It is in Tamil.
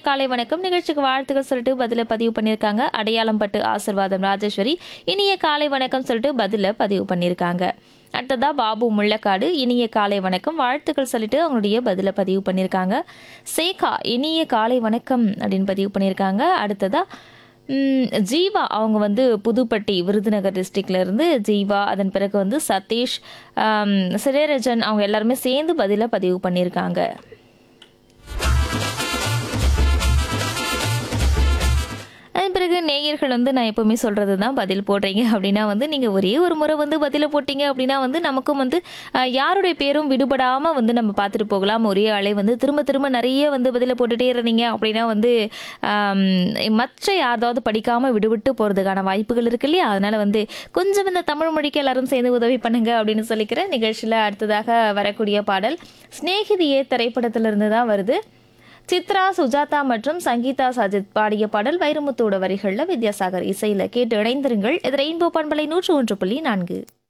காலை வணக்கம் நிகழ்ச்சிக்கு வாழ்த்துக்கள் சொல்லிட்டு பதில பதிவு பண்ணியிருக்காங்க அடையாளம் பட்டு ஆசிர்வாதம் ராஜேஸ்வரி இனிய காலை வணக்கம் சொல்லிட்டு பதில பதிவு பண்ணியிருக்காங்க அடுத்ததா பாபு முள்ளக்காடு இனிய காலை வணக்கம் வாழ்த்துக்கள் சொல்லிட்டு அவங்களுடைய பதில பதிவு பண்ணியிருக்காங்க சேகா இனிய காலை வணக்கம் அப்படின்னு பதிவு பண்ணியிருக்காங்க அடுத்ததா ம், ஜீவா அவங்க வந்து புதுப்பட்டி விருதுநகர் டிஸ்ட்ரிக்ட்ல இருந்து ஜீவா அதன் பிறகு வந்து சதீஷ் ஆம், சிரேரஜன் அவங்க எல்லாருமே சேர்ந்து பதில பதிவு பண்ணியிருக்காங்க அதன் பிறகு நேயர்கள் வந்து நான் எப்பவுமே சொல்கிறது தான் பதில் போடுறீங்க அப்படின்னா வந்து நீங்கள் ஒரே ஒரு முறை வந்து பதிலை போட்டீங்க அப்படின்னா வந்து நமக்கும் வந்து அஹ், யாருடைய பேரும் விடுபடாமல் வந்து நம்ம பார்த்துட்டு போகலாம் ஒரே ஆளே வந்து திரும்ப திரும்ப நிறைய வந்து பதிலை போட்டுகிட்டே இருந்தீங்க அப்படின்னா வந்து ஆம், மற்ற யாராவது படிக்காமல் விடுவிட்டு போகிறதுக்கான வாய்ப்புகள் இருக்கு இல்லையா அதனால் வந்து கொஞ்சம் இந்த தமிழ் மொழிக்கு எல்லாரும் சேர்ந்து உதவி பண்ணுங்க அப்படின்னு சொல்லிக்கிறேன் நிகழ்ச்சியில் அடுத்ததாக வரக்கூடிய பாடல் சிநேகிதியே திரைப்படத்திலிருந்து தான் வருது சித்ரா சுஜாதா மற்றும் சங்கீதா சஜித் பாடிய பாடல் வைரமுத்தோட வரிகளில் வித்யாசாகர் இசையில் கேட்டு இணைந்திருங்கள் இது ரெயின்போ பண்பலை நூற்று ஒன்று புள்ளி நான்கு